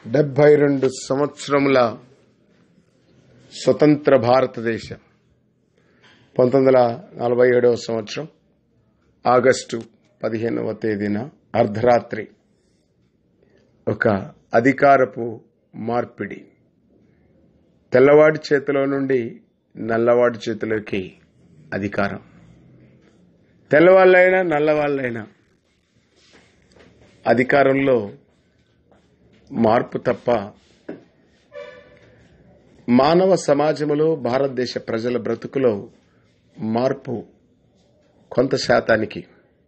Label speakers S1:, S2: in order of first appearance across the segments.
S1: డెబ్బై రెండు సంవత్సరముల స్వతంత్ర భారతదేశం పంతొమ్మిది వందల నలభై ఏడవ సంవత్సరం ఆగస్టు పదిహేనవ తేదీన అర్ధరాత్రి ఒక అధికారపు మార్పిడి తెల్లవాడి చేతిలో నుండి నల్లవాడి చేతిలోకి అధికారం తెల్లవాళ్ళైనా నల్లవాళ్ళైనా అధికారంలో మార్పు తప్ప మానవ సమాజంలో భారతదేశ ప్రజల బ్రతుకులో మార్పు కొంత శాతానికి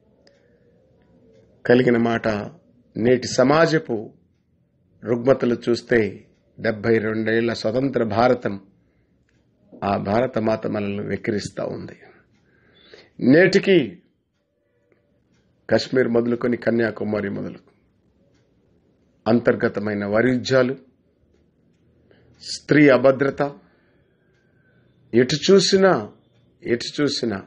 S1: కలిగిన మాట నేటి సమాజపు రుగ్మతలు చూస్తే డెబ్బై రెండేళ్ల స్వతంత్ర భారతం ఆ భారత మాత మనల్ని వెక్కిరిస్తూ ఉంది నేటికి కశ్మీర్ మొదలుకొని కన్యాకుమారి మొదలు అంతర్గతమైన వైరుధ్యాలు స్త్రీ అభద్రత ఎటు చూసినా ఎటు చూసినా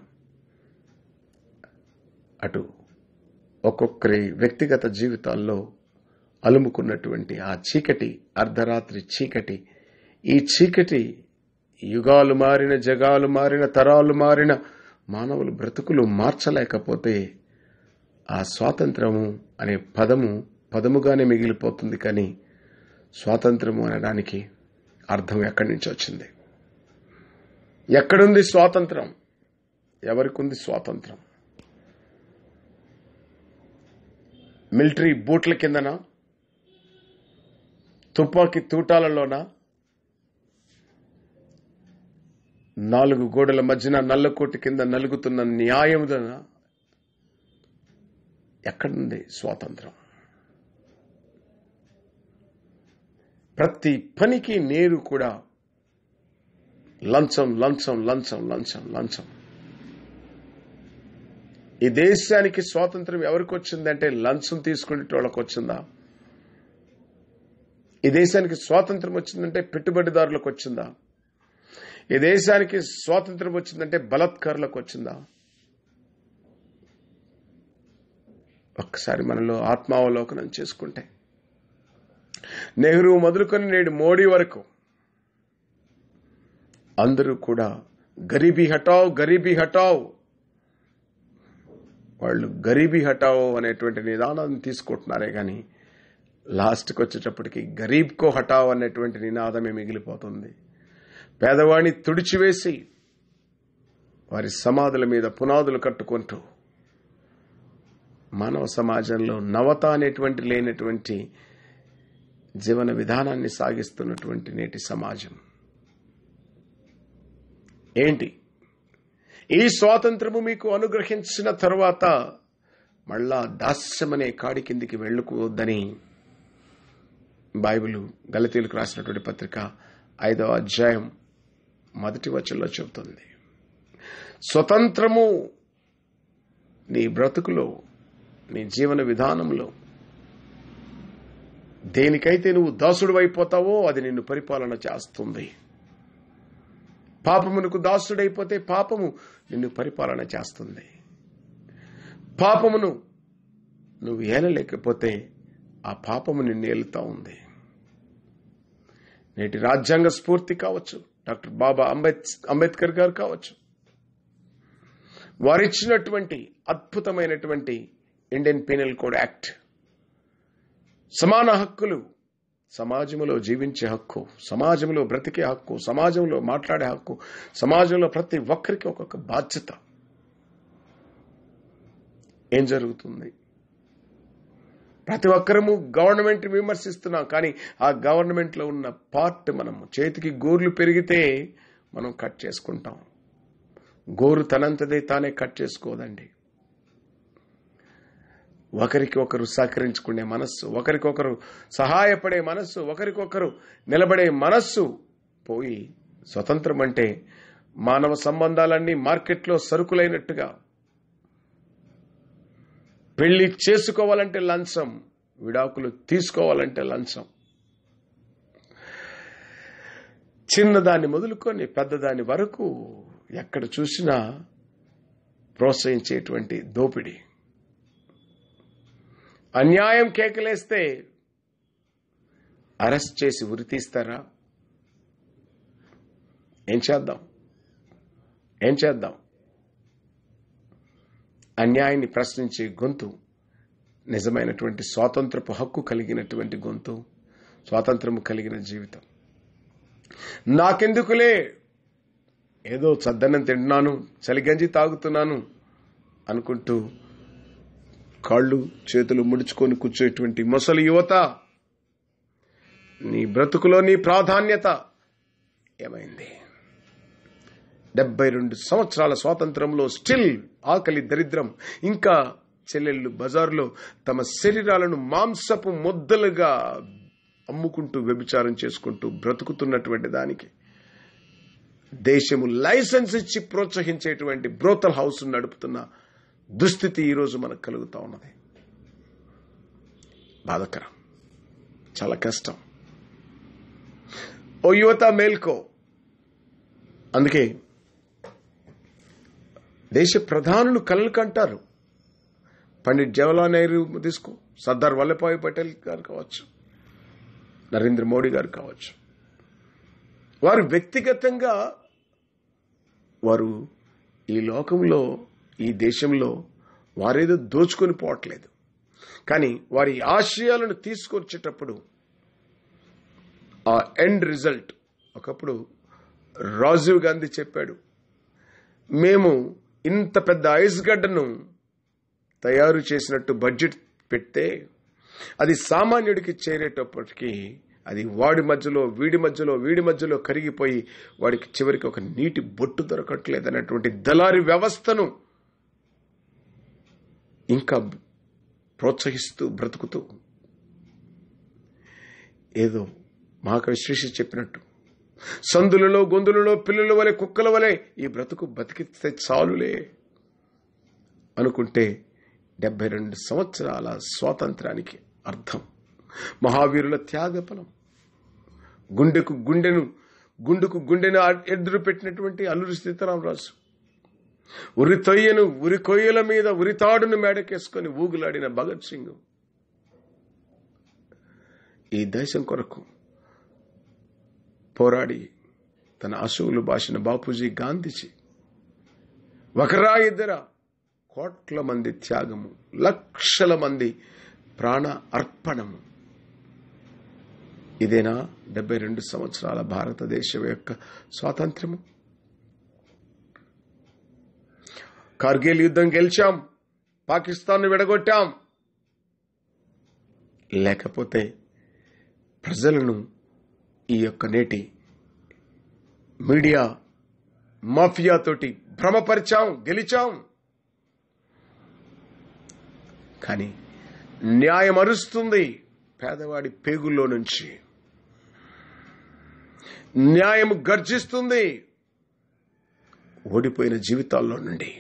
S1: అటు ఒక్కొక్కరి వ్యక్తిగత జీవితాల్లో అలుముకున్నటువంటి ఆ చీకటి అర్ధరాత్రి చీకటి ఈ చీకటి యుగాలు మారిన జగాలు మారిన తరాలు మారిన మానవుల బ్రతుకులు మార్చలేకపోతే ఆ స్వాతంత్రము అనే పదము పదముగానే మిగిలిపోతుంది కానీ స్వాతంత్రము అనడానికి అర్థం ఎక్కడి నుంచి వచ్చింది ఎక్కడుంది స్వాతంత్రం ఎవరికి ఉంది స్వాతంత్రం మిలిటరీ బూట్ల కిందన తుపాకీ తూటాలలోన నాలుగు గోడల మధ్యన నల్లకోటి కింద నలుగుతున్న న్యాయముదన ఎక్కడుంది స్వాతంత్రం ప్రతి పనికి నేరు కూడా లంచం లంచం లంచం లంచం లంచం ఈ దేశానికి స్వాతంత్రం ఎవరికి వచ్చిందంటే లంచం తీసుకునే వాళ్ళకి వచ్చిందా ఈ దేశానికి స్వాతంత్రం వచ్చిందంటే పెట్టుబడిదారులకు వచ్చిందా ఈ దేశానికి స్వాతంత్రం వచ్చిందంటే బలాత్కారులకు వచ్చిందా ఒక్కసారి మనలో ఆత్మావలోకనం చేసుకుంటే నెహ్రూ మొదలుకొని నేడు మోడీ వరకు అందరూ కూడా గరీబీ హటావ్ గరీబీ హటావ్ వాళ్ళు గరీబీ హటావ్ అనేటువంటి నిదానాన్ని తీసుకుంటున్నారే కానీ లాస్ట్కి వచ్చేటప్పటికి గరీబ్కో హటావ్ అనేటువంటి నినాదమే మిగిలిపోతుంది పేదవాడిని తుడిచివేసి వారి సమాధుల మీద పునాదులు కట్టుకుంటూ మానవ సమాజంలో నవత అనేటువంటి లేనటువంటి జీవన విధానాన్ని సాగిస్తున్నటువంటి నేటి సమాజం ఏంటి ఈ స్వాతంత్రము మీకు అనుగ్రహించిన తరువాత మళ్ళా దాస్యమనే కాడి కిందికి వెళ్ళుకోవద్దని బైబిల్ గలతీలకు రాసినటువంటి పత్రిక ఐదవ అధ్యాయం మొదటి వచనంలో చెబుతుంది స్వతంత్రము నీ బ్రతుకులో నీ జీవన విధానంలో దేనికైతే నువ్వు దాసుడు అయిపోతావో అది నిన్ను పరిపాలన చేస్తుంది పాపమునకు దాసుడైపోతే పాపము నిన్ను పరిపాలన చేస్తుంది పాపమును నువ్వు ఏలలేకపోతే ఆ పాపము నిన్ను ఏలుతా ఉంది నేటి రాజ్యాంగ స్ఫూర్తి కావచ్చు డాక్టర్ బాబా అంబేద్ అంబేద్కర్ గారు కావచ్చు వారిచ్చినటువంటి అద్భుతమైనటువంటి ఇండియన్ పీనల్ కోడ్ యాక్ట్ సమాన హక్కులు సమాజంలో జీవించే హక్కు సమాజంలో బ్రతికే హక్కు సమాజంలో మాట్లాడే హక్కు సమాజంలో ప్రతి ఒక్కరికి ఒక్కొక్క బాధ్యత ఏం జరుగుతుంది ప్రతి ఒక్కరము గవర్నమెంట్ విమర్శిస్తున్నాం కానీ ఆ గవర్నమెంట్లో ఉన్న పార్ట్ మనము చేతికి గోర్లు పెరిగితే మనం కట్ చేసుకుంటాం గోరు తనంతదే తానే కట్ చేసుకోదండి ఒకరికి ఒకరు సహకరించుకునే మనస్సు ఒకరికొకరు సహాయపడే మనస్సు ఒకరికొకరు నిలబడే మనస్సు పోయి స్వతంత్రం అంటే మానవ సంబంధాలన్నీ మార్కెట్లో సరుకులైనట్టుగా పెళ్లి చేసుకోవాలంటే లంచం విడాకులు తీసుకోవాలంటే లంచం చిన్నదాన్ని మొదలుకొని పెద్దదాని వరకు ఎక్కడ చూసినా ప్రోత్సహించేటువంటి దోపిడీ అన్యాయం కేకలేస్తే అరెస్ట్ చేసి ఉరి తీస్తారా ఏం చేద్దాం ఏం చేద్దాం అన్యాయాన్ని ప్రశ్నించే గొంతు నిజమైనటువంటి స్వాతంత్రపు హక్కు కలిగినటువంటి గొంతు స్వాతంత్రము కలిగిన జీవితం నాకెందుకులే ఏదో చద్దన్నం తింటున్నాను చలిగంజి తాగుతున్నాను అనుకుంటూ కాళ్ళు చేతులు ముడుచుకొని కూర్చోటువంటి ముసలి యువత నీ బ్రతుకులో నీ ప్రాధాన్యత ఏమైంది డెబ్బై రెండు సంవత్సరాల స్వాతంత్రంలో స్టిల్ ఆకలి దరిద్రం ఇంకా చెల్లెళ్ళు బజారులో తమ శరీరాలను మాంసపు ముద్దలుగా అమ్ముకుంటూ వ్యభిచారం చేసుకుంటూ బ్రతుకుతున్నటువంటి దానికి దేశము లైసెన్స్ ఇచ్చి ప్రోత్సహించేటువంటి బ్రోతల్ హౌస్ నడుపుతున్న దుస్థితి ఈరోజు మనకు కలుగుతా ఉన్నది బాధకరం చాలా కష్టం ఓ యువత మేల్కో అందుకే దేశ ప్రధానులు కలలు కంటారు పండిట్ జవహర్లాల్ నెహ్రూ తీసుకో సర్దార్ వల్లభాయ్ పటేల్ గారు కావచ్చు నరేంద్ర మోడీ గారు కావచ్చు వారు వ్యక్తిగతంగా వారు ఈ లోకంలో ఈ దేశంలో వారేదో దోచుకొని పోవట్లేదు కానీ వారి ఆశయాలను తీసుకొచ్చేటప్పుడు ఆ ఎండ్ రిజల్ట్ ఒకప్పుడు రాజీవ్ గాంధీ చెప్పాడు మేము ఇంత పెద్ద ఐస్ గడ్డను తయారు చేసినట్టు బడ్జెట్ పెడితే అది సామాన్యుడికి చేరేటప్పటికి అది వాడి మధ్యలో వీడి మధ్యలో వీడి మధ్యలో కరిగిపోయి వాడికి చివరికి ఒక నీటి బొట్టు దొరకట్లేదు అన్నటువంటి దళారి వ్యవస్థను ఇంకా ప్రోత్సహిస్తూ బ్రతుకుతూ ఏదో మహాకవి శ్రీషి చెప్పినట్టు సందులలో గొంతులలో పిల్లల వలె కుక్కల వలె ఈ బ్రతుకు బతికిస్తే చాలులే అనుకుంటే డెబ్బై రెండు సంవత్సరాల స్వాతంత్రానికి అర్థం మహావీరుల త్యాగఫలం గుండెకు గుండెను గుండెకు గుండెను ఎదురు పెట్టినటువంటి అల్లూరి సీతారామరాజు ఉరి తొయ్యను ఉరి కొయ్యల మీద ఉరితాడును మేడకేసుకొని ఊగులాడిన భగత్ సింగ్ ఈ దేశం కొరకు పోరాడి తన అశువులు బాసిన బాపూజీ గాంధీజీ ఒకరా ఇద్దరా కోట్ల మంది త్యాగము లక్షల మంది ప్రాణ అర్పణము ఇదేనా డెబ్బై రెండు సంవత్సరాల భారతదేశం యొక్క స్వాతంత్ర్యము కార్గిల్ యుద్ధం గెలిచాం పాకిస్తాన్ను విడగొట్టాం లేకపోతే ప్రజలను ఈ యొక్క నేటి మీడియా మాఫియాతోటి భ్రమపరిచాం గెలిచాం కానీ న్యాయం అరుస్తుంది పేదవాడి పేగుల్లో నుంచి న్యాయం గర్జిస్తుంది ఓడిపోయిన జీవితాల్లో నుండి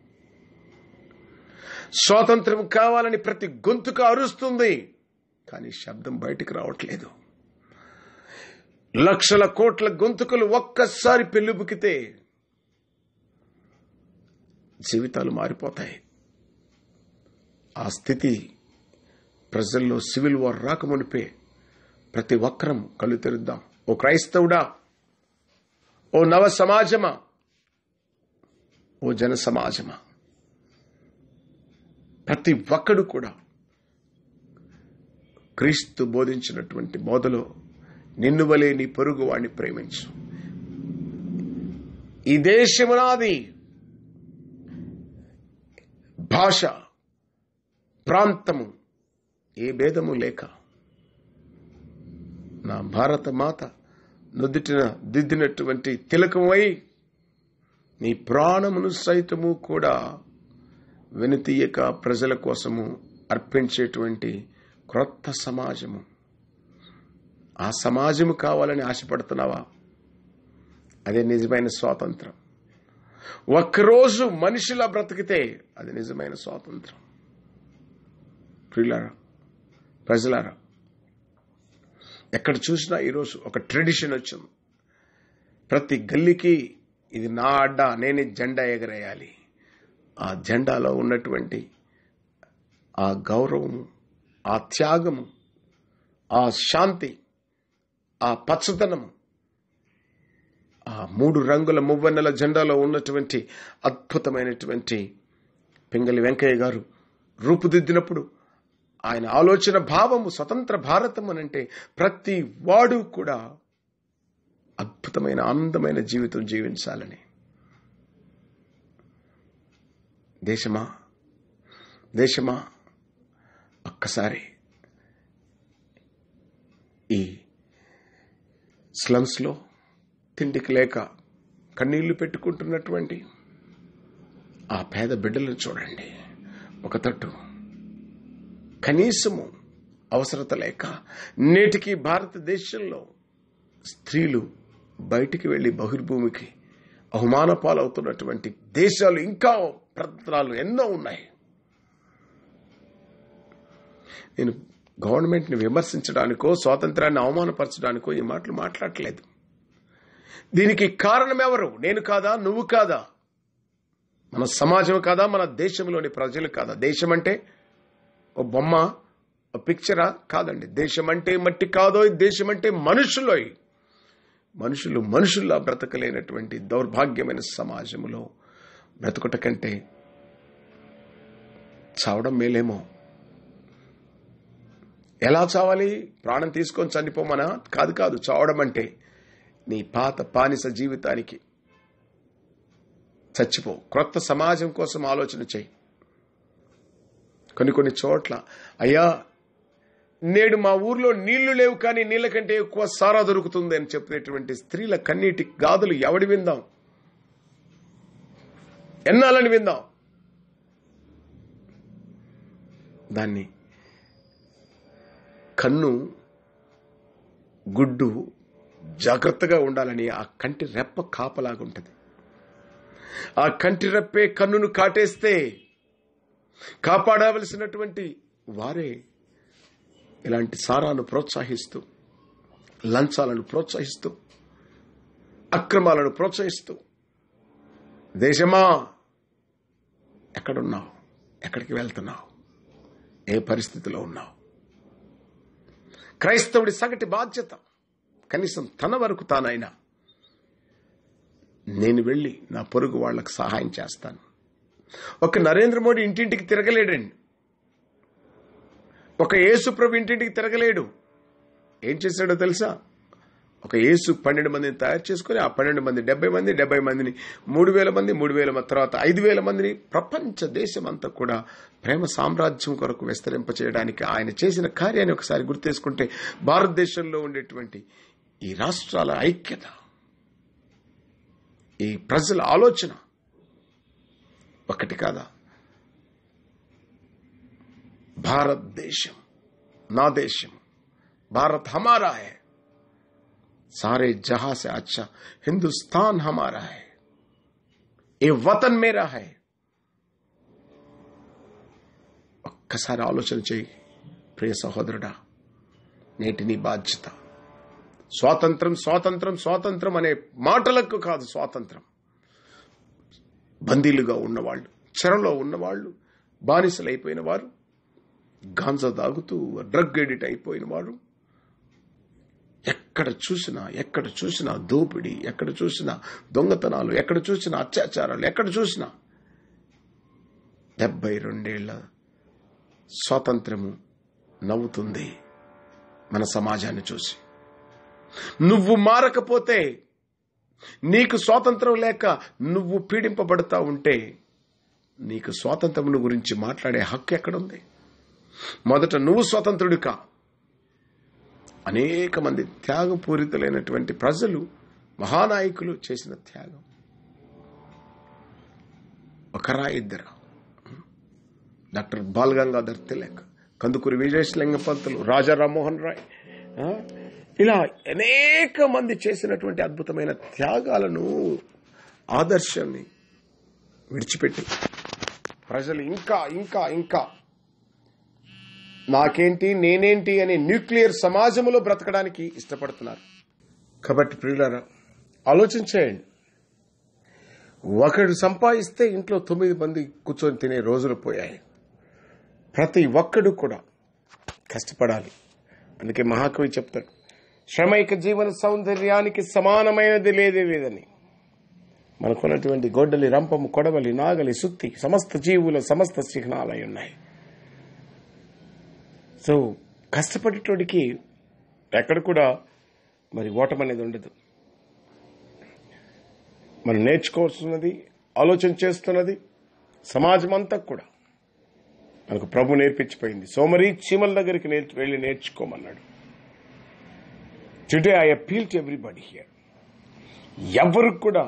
S1: స్వాతంత్రం కావాలని ప్రతి గొంతుక అరుస్తుంది కానీ శబ్దం బయటికి రావట్లేదు లక్షల కోట్ల గొంతుకలు ఒక్కసారి పెళ్ళుబుకితే జీవితాలు మారిపోతాయి ఆ స్థితి ప్రజల్లో సివిల్ వార్ రాకమునిపే ప్రతి ఒక్కరం కళ్ళు తెరుద్దాం ఓ క్రైస్తవుడా ఓ నవ సమాజమా ఓ జన సమాజమా ప్రతి ఒక్కడు కూడా క్రీస్తు బోధించినటువంటి బోధలో నిన్ను వలే నీ పొరుగు వాడిని ప్రేమించు ఈ దేశమునాది భాష ప్రాంతము ఏ భేదము లేక నా భారత మాత నుదుటిన దిద్దినటువంటి తిలకమై నీ ప్రాణమును సైతము కూడా వెనుతీయక ప్రజల కోసము అర్పించేటువంటి క్రొత్త సమాజము ఆ సమాజము కావాలని ఆశపడుతున్నావా అదే నిజమైన స్వాతంత్రం ఒక్కరోజు మనిషిలా బ్రతికితే అది నిజమైన స్వాతంత్రం ప్రియులారా ప్రజలారా ఎక్కడ చూసినా ఈరోజు ఒక ట్రెడిషన్ వచ్చింది ప్రతి గల్లీకి ఇది నా అడ్డా నేనే జెండా ఎగరేయాలి ఆ జెండాలో ఉన్నటువంటి ఆ గౌరవము ఆ త్యాగము ఆ శాంతి ఆ పచ్చదనము ఆ మూడు రంగుల మువ్వన్నెల జెండాలో ఉన్నటువంటి అద్భుతమైనటువంటి పింగళి వెంకయ్య గారు రూపుదిద్దినప్పుడు ఆయన ఆలోచన భావము స్వతంత్ర భారతం అనంటే ప్రతి వాడు కూడా అద్భుతమైన అందమైన జీవితం జీవించాలని దేశమా దేశమా ఒక్కసారి ఈ స్లమ్స్లో తిండికి లేక కన్నీళ్లు పెట్టుకుంటున్నటువంటి ఆ పేద బిడ్డలను చూడండి ఒక తట్టు కనీసము అవసరత లేక నేటికి భారతదేశంలో స్త్రీలు బయటికి వెళ్లి బహిర్భూమికి అవమాన పాలవుతున్నటువంటి దేశాలు ఇంకా ప్రయత్నాలు ఎన్నో ఉన్నాయి నేను గవర్నమెంట్ని విమర్శించడానికో స్వాతంత్రాన్ని అవమానపరచడానికో ఈ మాటలు మాట్లాడట్లేదు దీనికి కారణం ఎవరు నేను కాదా నువ్వు కాదా మన సమాజం కాదా మన దేశంలోని ప్రజలు కాదా దేశం అంటే ఓ బొమ్మ ఓ పిక్చరా కాదండి దేశం అంటే మట్టి కాదో దేశం అంటే మనుషులోయ్ మనుషులు మనుషుల్లా బ్రతకలేనటువంటి దౌర్భాగ్యమైన సమాజంలో బ్రతుకుట కంటే చావడం మేలేమో ఎలా చావాలి ప్రాణం తీసుకొని చనిపోమనా కాదు కాదు చావడం అంటే నీ పాత పానిస జీవితానికి చచ్చిపో క్రొత్త సమాజం కోసం ఆలోచన చేయి కొన్ని కొన్ని చోట్ల అయ్యా నేడు మా ఊర్లో నీళ్లు లేవు కానీ నీళ్ల కంటే ఎక్కువ సారా దొరుకుతుంది అని చెప్పినటువంటి స్త్రీల కన్నీటి గాదులు ఎవడి విందాం ఎన్నాలని విందాం దాన్ని కన్ను గుడ్డు జాగ్రత్తగా ఉండాలని ఆ కంటి రెప్ప కాపలాగా ఉంటుంది ఆ కంటి రెప్పే కన్నును కాటేస్తే కాపాడవలసినటువంటి వారే ఇలాంటి సారాను ప్రోత్సహిస్తూ లంచాలను ప్రోత్సహిస్తూ అక్రమాలను ప్రోత్సహిస్తూ దేశమా ఎక్కడున్నావు ఎక్కడికి వెళ్తున్నావు ఏ పరిస్థితిలో ఉన్నావు క్రైస్తవుడి సగటి బాధ్యత కనీసం తన వరకు తానైనా నేను వెళ్ళి నా పొరుగు వాళ్లకు సహాయం చేస్తాను ఒక నరేంద్ర మోడీ ఇంటింటికి తిరగలేడండి ఒక యేసు ప్రభు ఇంటింటికి తిరగలేడు ఏం చేశాడో తెలుసా ఒక యేసు పన్నెండు మందిని తయారు చేసుకుని ఆ పన్నెండు మంది డెబ్బై మంది డెబ్బై మందిని మూడు వేల మంది మూడు వేల తర్వాత ఐదు వేల మందిని ప్రపంచ దేశమంతా కూడా ప్రేమ సామ్రాజ్యం కొరకు విస్తరింప చేయడానికి ఆయన చేసిన కార్యాన్ని ఒకసారి గుర్తేసుకుంటే భారతదేశంలో ఉండేటువంటి ఈ రాష్ట్రాల ఐక్యత ఈ ప్రజల ఆలోచన ఒకటి కాదా భారతదేశం నా దేశం भारत हमारा है सारे जहां से अच्छा हिंदुस्तान हमारा है ये वतन मेरा है ఒక్కసారి ఆలోచన చేయి ప్రియ సహోదరుడా నేటి నీ బాధ్యత స్వాతంత్రం స్వాతంత్రం స్వాతంత్రం అనే మాటలకు కాదు స్వాతంత్రం బందీలుగా ఉన్నవాళ్ళు చెరలో ఉన్నవాళ్ళు బానిసలైపోయిన వారు గాంజా తాగుతూ డ్రగ్ ఎడిట్ అయిపోయిన వాడు ఎక్కడ చూసినా ఎక్కడ చూసినా దోపిడీ ఎక్కడ చూసినా దొంగతనాలు ఎక్కడ చూసినా అత్యాచారాలు ఎక్కడ చూసినా డెబ్బై రెండేళ్ల స్వాతంత్రము నవ్వుతుంది మన సమాజాన్ని చూసి నువ్వు మారకపోతే నీకు స్వాతంత్రం లేక నువ్వు పీడింపబడతా ఉంటే నీకు స్వాతంత్రమును గురించి మాట్లాడే హక్కు ఎక్కడుంది మొదట నువ్వు స్వతంత్రుడు కా అనేక మంది త్యాగపూరితులైనటువంటి ప్రజలు మహానాయకులు చేసిన త్యాగం ఒకరా ఇద్దరా డాక్టర్ బాల్ గంగాధర్ తిలక్ కందుకూరి విజయశ్లింగ పంతులు రాజా రామ్మోహన్ రాయ్ ఆ, ఇలా అనేక మంది చేసినటువంటి అద్భుతమైన త్యాగాలను ఆదర్శాన్ని విడిచిపెట్టి ప్రజలు ఇంకా ఇంకా ఇంకా నాకేంటి నేనేంటి అనే న్యూక్లియర్ సమాజంలో బ్రతకడానికి ఇష్టపడుతున్నారు కాబట్టి ప్రియులారా ఆలోచించేయండి ఒకడు సంపాదిస్తే ఇంట్లో తొమ్మిది మంది కూర్చొని తినే రోజులు పోయాయి ప్రతి ఒక్కడు కూడా కష్టపడాలి అందుకే మహాకవి చెప్తాడు శ్రమైక జీవన సౌందర్యానికి సమానమైనది లేదే లేదని మనకున్నటువంటి గొడ్డలి రంపము కొడవలి నాగలి సుత్తి సమస్త జీవుల సమస్త చిహ్నాలై ఉన్నాయి సో కష్టపడేటోడికి ఎక్కడ కూడా మరి ఓటం అనేది ఉండదు మనం నేర్చుకోవాల్సినది ఆలోచన చేస్తున్నది సమాజం అంతా కూడా మనకు ప్రభు నేర్పించిపోయింది సోమరి చీమల దగ్గరికి నేర్చు వెళ్ళి నేర్చుకోమన్నాడు today I appeal to everybody here ఎవరు కూడా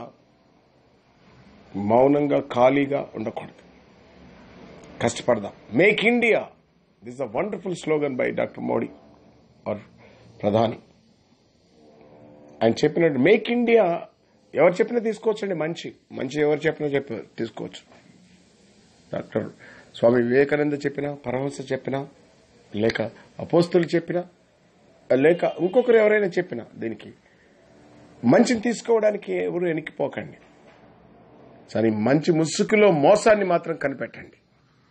S1: మౌనంగా ఖాళీగా ఉండకూడదు కష్టపడదాం make India this a wonderful slogan by doctor Modi our ప్రధాని ఆయన చెప్పినట్టు మేక్ ఇండియా ఎవరు చెప్పినా తీసుకోవచ్చండి మంచి మంచి ఎవరు చెప్పినా చెప్ప తీసుకోవచ్చు డాక్టర్ స్వామి వివేకానంద చెప్పినా పరమహంస చెప్పినా లేక అపోస్తులు చెప్పినా లేక ఇంకొకరు ఎవరైనా చెప్పినా దీనికి మంచిని తీసుకోవడానికి ఎవరు వెనక్కిపోకండి సరే మంచి ముసుగులో మోసాన్ని మాత్రం కనిపెట్టండి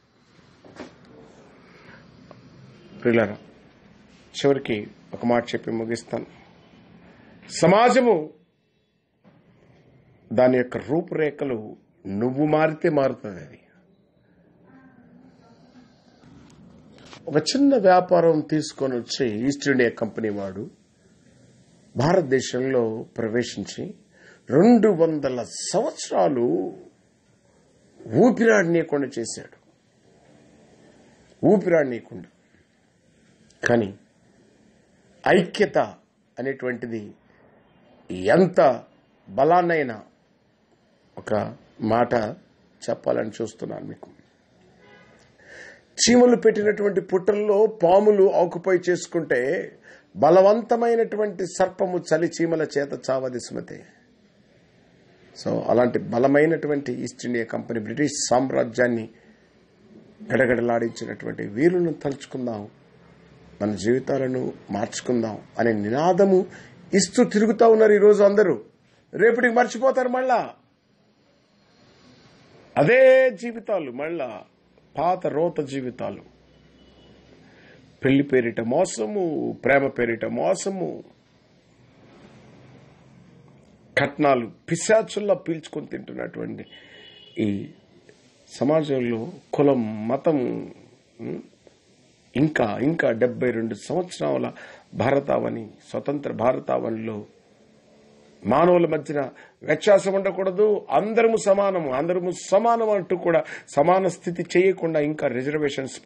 S1: ప్రియులారా చివరికి ఒక మాట చెప్పి ముగిస్తాను సమాజము దాని యొక్క రూపురేఖలు నువ్వు మారితే మారుతుంది అది ఒక చిన్న వ్యాపారం తీసుకొని వచ్చి ఈస్ట్ ఇండియా కంపెనీ వాడు భారతదేశంలో ప్రవేశించి రెండు వందల సంవత్సరాలు ఊపిరాడనీయకుండా చేశాడు ఊపిరాడనీయకుండా కానీ ఐక్యత అనేటువంటిది ఎంత బలాన్నైనా ఒక మాట చెప్పాలని చూస్తున్నాను మీకు చీమలు పెట్టినటువంటి పుట్టల్లో పాములు ఆకుపై చేసుకుంటే బలవంతమైనటువంటి సర్పము చలి చీమల చేత చావది సుమతే సో అలాంటి బలమైనటువంటి ఈస్ట్ ఇండియా కంపెనీ బ్రిటిష్ సామ్రాజ్యాన్ని గడగడలాడించినటువంటి వీరులను తలుచుకుందాం మన జీవితాలను మార్చుకుందాం అనే నినాదము ఇస్తూ తిరుగుతా ఉన్నారు ఈరోజు అందరూ రేపటికి మర్చిపోతారు మళ్ళా అదే జీవితాలు మళ్ళా పాత రోత జీవితాలు పెళ్లి పేరిట మోసము ప్రేమ పేరిట మోసము కట్నాలు పిశాచుల్లా పీల్చుకొని తింటున్నటువంటి ఈ సమాజంలో కులం మతం ఉం, ఇంకా ఇంకా డెబ్బై రెండు సంవత్సరాల భారతావని స్వతంత్ర భారతావనిలో మానవుల మధ్యన వ్యత్యాసం ఉండకూడదు అందరము సమానము అందరము సమానం అంటూ కూడా సమాన స్థితి చేయకుండా ఇంకా రిజర్వేషన్స్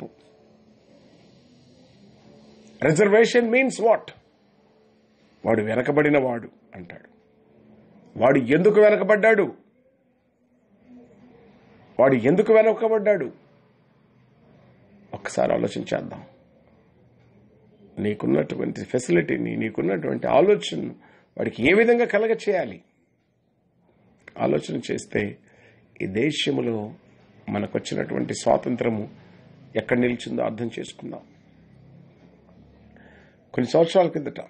S1: రిజర్వేషన్ మీన్స్ వాట్ వాడు వెనకబడిన వాడు అంటాడు వాడు ఎందుకు వెనకబడ్డాడు వాడు ఎందుకు వెనకబడ్డాడు ఒక్కసారి ఆలోచించేద్దాం నీకున్నటువంటి ఫెసిలిటీని నీకున్నటువంటి ఆలోచనను వాడికి ఏ విధంగా కలగ చేయాలి ఆలోచన చేస్తే ఈ దేశంలో మనకొచ్చినటువంటి స్వాతంత్రము ఎక్కడ నిలిచిందో అర్థం చేసుకుందాం కొన్ని సంవత్సరాల కిందట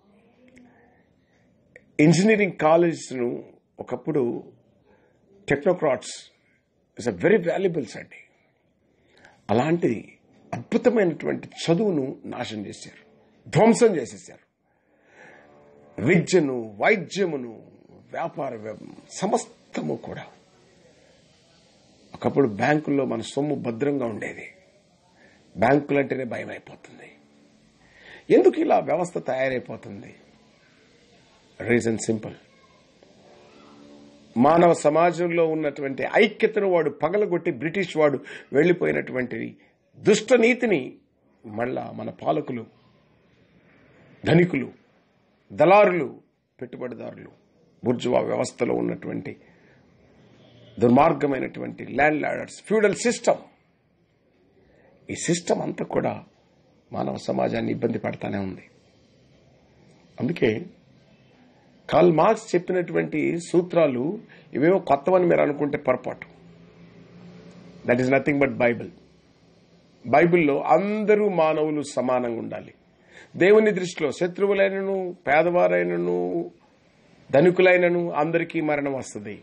S1: ఇంజనీరింగ్ కాలేజ్ను ఒకప్పుడు technocrats is a very valuables అండి అలాంటి అద్భుతమైనటువంటి చదువును నాశనం చేశారు ధ్వంసం చేసేసారు విద్యను వైద్యమును వ్యాపార వ్య- సమస్తము కూడా ఒకప్పుడు బ్యాంకుల్లో మన సొమ్ము భద్రంగా ఉండేది బ్యాంకులంటేనే భయం అయిపోతుంది ఎందుకు ఇలా వ్యవస్థ తయారైపోతుంది రీజన్ సింపుల్ మానవ సమాజంలో ఉన్నటువంటి ఐక్యతను వాడు పగలగొట్టి బ్రిటిష్ వాడు వెళ్లిపోయినటువంటి దుష్ట నీతిని మళ్ళా మన పాలకులు ధనికులు దళారులు పెట్టుబడిదారులు బుర్జువా వ్యవస్థలో ఉన్నటువంటి దుర్మార్గమైనటువంటి ల్యాండ్ లాడర్స్ ఫ్యూడల్ సిస్టమ్ ఈ సిస్టమ్ అంతా కూడా మానవ సమాజాన్ని ఇబ్బంది పడతానే ఉంది అందుకే కాల్ మార్క్స్ చెప్పినటువంటి సూత్రాలు ఇవేవో కొత్తవని మీరు అనుకుంటే పొరపాటు that is nothing but Bible బైబిల్లో అందరూ మానవులు సమానంగా ఉండాలి దేవుని దృష్టిలో శత్రువులైనను పేదవారైనను ధనికులైనను అందరికీ మరణం వస్తుంది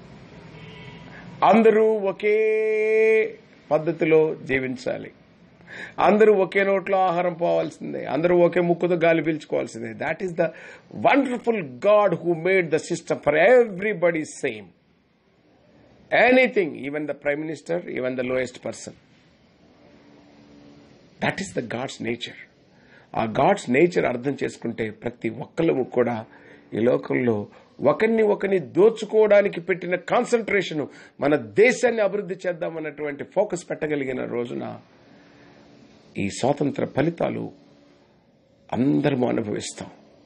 S1: అందరూ ఒకే పద్ధతిలో జీవించాలి అందరూ ఒకే నోట్లో ఆహారం పోవాల్సిందే అందరూ ఒకే ముక్కుతో గాలి పీల్చుకోవాల్సిందే that is the wonderful God who made the system for everybody same anything even the prime minister even the lowest person that is the God's nature ఆ గాడ్స్ నేచర్ అర్థం చేసుకుంటే ప్రతి ఒక్కళ్ళము కూడా ఈ లోకంలో ఒకరిని ఒకరిని దోచుకోవడానికి పెట్టిన కాన్సన్ట్రేషన్ మన దేశాన్ని అభివృద్ధి చేద్దామన్నటువంటి ఫోకస్ పెట్టగలిగిన రోజున ఈ స్వాతంత్ర ఫలితాలు అందరము అనుభవిస్తాం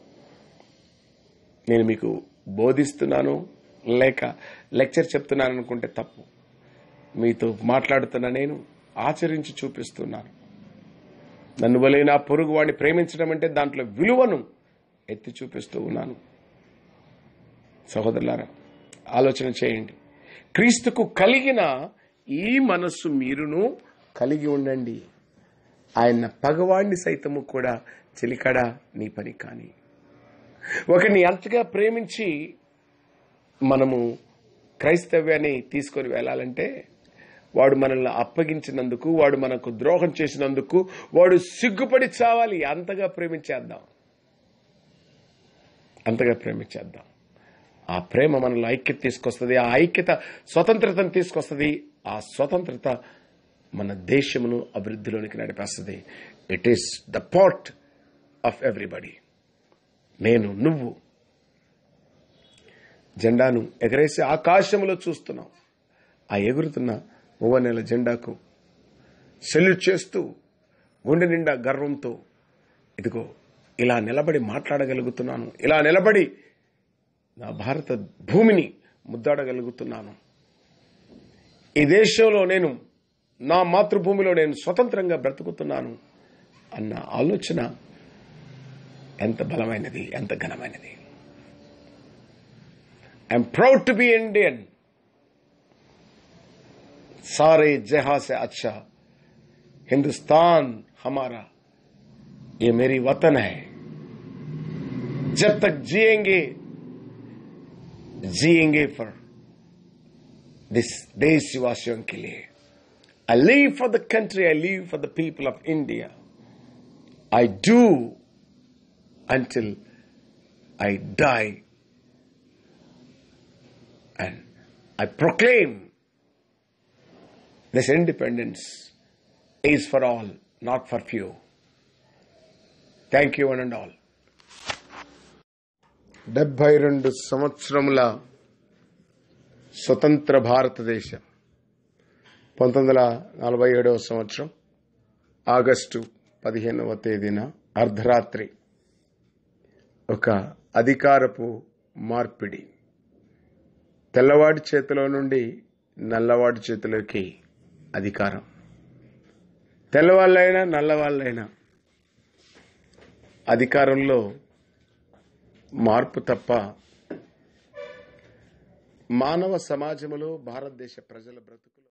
S1: నేను మీకు బోధిస్తున్నాను లేక లెక్చర్ చెప్తున్నాను అనుకుంటే తప్పు మీతో మాట్లాడుతున్న నేను ఆచరించి చూపిస్తున్నాను నన్ను వలె నా పొరుగు వాడిని ప్రేమించడం అంటే దాంట్లో విలువను ఎత్తి చూపిస్తూ ఉన్నాను సహోదరులారా ఆలోచన చేయండి క్రీస్తుకు కలిగిన ఈ మనస్సు మీరును కలిగి ఉండండి ఆయన పగవాణ్ణి సైతము కూడా చిలికడ నీ పని కాని ఒకరిని అంతగా ప్రేమించి మనము క్రైస్తవ్యాన్ని తీసుకొని వెళ్ళాలంటే వాడు మనల్ని అప్పగించినందుకు వాడు మనకు ద్రోహం చేసినందుకు వాడు సిగ్గుపడి చావాలి అంతగా ప్రేమించేద్దాం అంతగా ప్రేమించేద్దాం ఆ ప్రేమ మనలో ఐక్యత తీసుకొస్తుంది ఆ ఐక్యత స్వతంత్రతను తీసుకొస్తుంది ఆ స్వతంత్రత మన దేశమును అభివృద్ధిలోనికి నడిపేస్తుంది it is the part of everybody నేను నువ్వు జెండాను ఎగరేసి ఆకాశంలో చూస్తున్నాం ఆ ఎగురుతున్న నెల జెండాకు సెల్యూట్ చేస్తూ గుండె నిండా గర్వంతో ఇదిగో ఇలా నిలబడి మాట్లాడగలుగుతున్నాను ఇలా నిలబడి నా భారత భూమిని ముద్దాడగలుగుతున్నాను ఈ దేశంలో నేను నా మాతృభూమిలో నేను స్వతంత్రంగా బ్రతుకుతున్నాను అన్న ఆలోచన ఎంత బలమైనది ఎంత ఘనమైనది I'm proud to be Indian सारे जहां से अच्छा हिंदुस्तान हमारा ये मेरी वतन है जब तक जिएंगे जिएंगे पर दिस देशवासियों के लिए I live for the country I live for the people of India I do until I die. And I proclaim this independence is for all, not for few. Thank you one and all. డెబ్బై రెండు సంవత్సరముల స్వతంత్ర భారతదేశం పంతొమ్మిది వందల నలభై ఏడవ సంవత్సరం ఆగస్టు పదిహేనవ తేదీన అర్ధరాత్రి ఒక అధికారపు మార్పిడి తెల్లవాడి చేతిలో నుండి నల్లవాడి చేతిలోకి అధికారం తెల్లవాళ్ళైనా నల్లవాళ్ళైనా అధికారంలో మార్పు తప్ప మానవ సమాజంలో భారతదేశ ప్రజల బ్రతుకులో